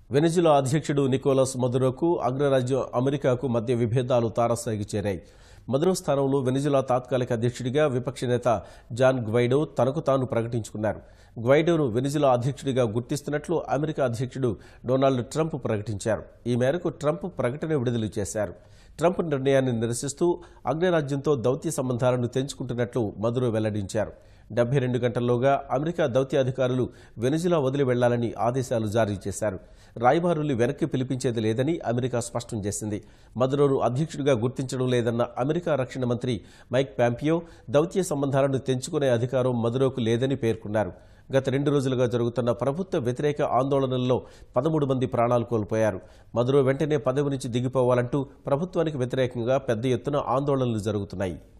Venezuela అధ్యక్షుడు Nicholas మదురోకు అగ్రరాజ్యం అమెరికాకు మధ్య విభేదాలు తారస్థాయికి చేరాయి మదురో స్థానంలో వెనిజులా తాత్కాలిక అధ్యక్షుడిగా విపక్ష నేత జాన్ గ్వైడో తనకు తాను ప్రకటించుకున్నారు గ్వైడోను వెనిజులా అధ్యక్షుడిగా గుర్తిస్తున్నట్లు అమెరికా అధ్యక్షుడు డొనాల్డ్ ట్రంప్ ప్రకటించారు ఈ మేరకు ట్రంప్ ప్రకటన విడుదల చేశారు ట్రంప్ నిర్ణయాన్ని నిరసిస్తూ అగ్రరాజ్యంతో దౌత్య సంబంధాలను తెంచుకుంటున్నట్లు మదురో వెల్లడించారు డెబ్బై రెండు గంటల్లోగా అమెరికా దౌత్యాధికారులు వెనుజులా వదిలి వెళ్లాలని ఆదేశాలు జారీ చేశారు రాయబారుల్ని వెనక్కి పిలిపించేది లేదని అమెరికా స్పష్టం చేసింది మదురోను అధ్యక్షుడిగా గుర్తించడం లేదన్న అమెరికా రక్షణ మంత్రి మైక్ పాంపియో దౌత్య సంబంధాలను తెంచుకునే అధికారం మదురోకు లేదని పేర్కొన్నారు గత రెండు రోజులుగా జరుగుతున్న ప్రభుత్వ వ్యతిరేక ఆందోళనల్లో పదమూడు మంది ప్రాణాలు కోల్పోయారు మదురో వెంటనే పదవి నుంచి దిగిపోవాలంటూ ప్రభుత్వానికి వ్యతిరేకంగా పెద్ద ఎత్తున ఆందోళనలు జరుగుతున్నాయి